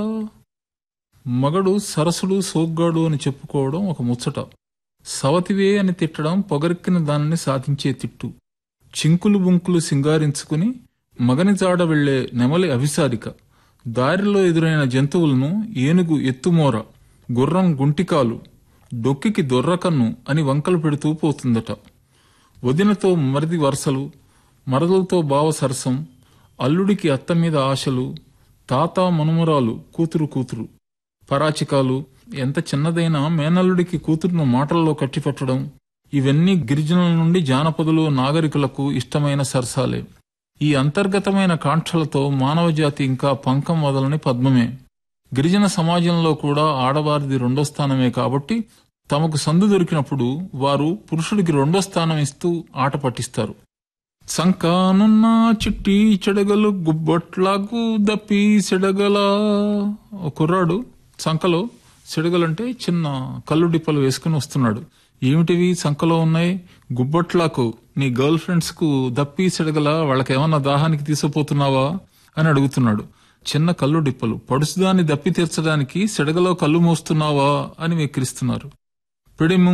మగడు సరసుడు సోగ్గాడు అని చెప్పుకోవడం ఒక ముచ్చట సవతివే అని తిట్టడం పొగరెక్కిన దానిని సాధించే తిట్టు చింకులు బుంకులు సింగారించుకుని మగని జాడ వెళ్లే నెమలి అభిసారిక దారిలో ఎదురైన జంతువులను ఏనుగు ఎత్తుమోర గుర్రం గుంటికాలు డొక్కికి దొర్రకన్ను అని వంకలు పెడుతూ పోతుందట వదినతో మరిది వరసలు మరదలతో బావ సరసం అల్లుడికి అత్త మీద ఆశలు తాత మనుమరాలు కూతురు కూతురు పరాచికాలు ఎంత చిన్నదైనా మేనల్లుడికి కూతురును మాటల్లో కట్టిపెట్టడం ఇవన్నీ గిరిజనుల నుండి జానపదులు నాగరికులకు ఇష్టమైన సరసాలే ఈ అంతర్గతమైన కాంక్షలతో మానవజాతి ఇంకా పంకం వదలని పద్మమే గిరిజన సమాజంలో కూడా ఆడవారిది రెండో స్థానమే కాబట్టి తమకు సందు దొరికినప్పుడు వారు పురుషుడికి రెండో స్థానం ఇస్తూ ఆట పట్టిస్తారు సంకానున్న చిట్టి చెడగలు గుబ్బొట్లాగు దప్పి సెడగల ఓ కుర్రాడు సంకలో సెడగలంటే చిన్న కళ్ళు డిప్పలు వేసుకుని వస్తున్నాడు ఏమిటివి సంకలో ఉన్నాయి గుబ్బొట్లాకు నీ గర్ల్ ఫ్రెండ్స్ కు దప్పి సెడగల వాళ్ళకేమన్నా దాహానికి తీసుకుపోతున్నావా అని అడుగుతున్నాడు చిన్న కళ్ళు డిప్పలు పడుసుదాన్ని దప్పి తీర్చడానికి సెడగలో కళ్ళు మోస్తున్నావా అని వెక్కిరిస్తున్నారు పిడిము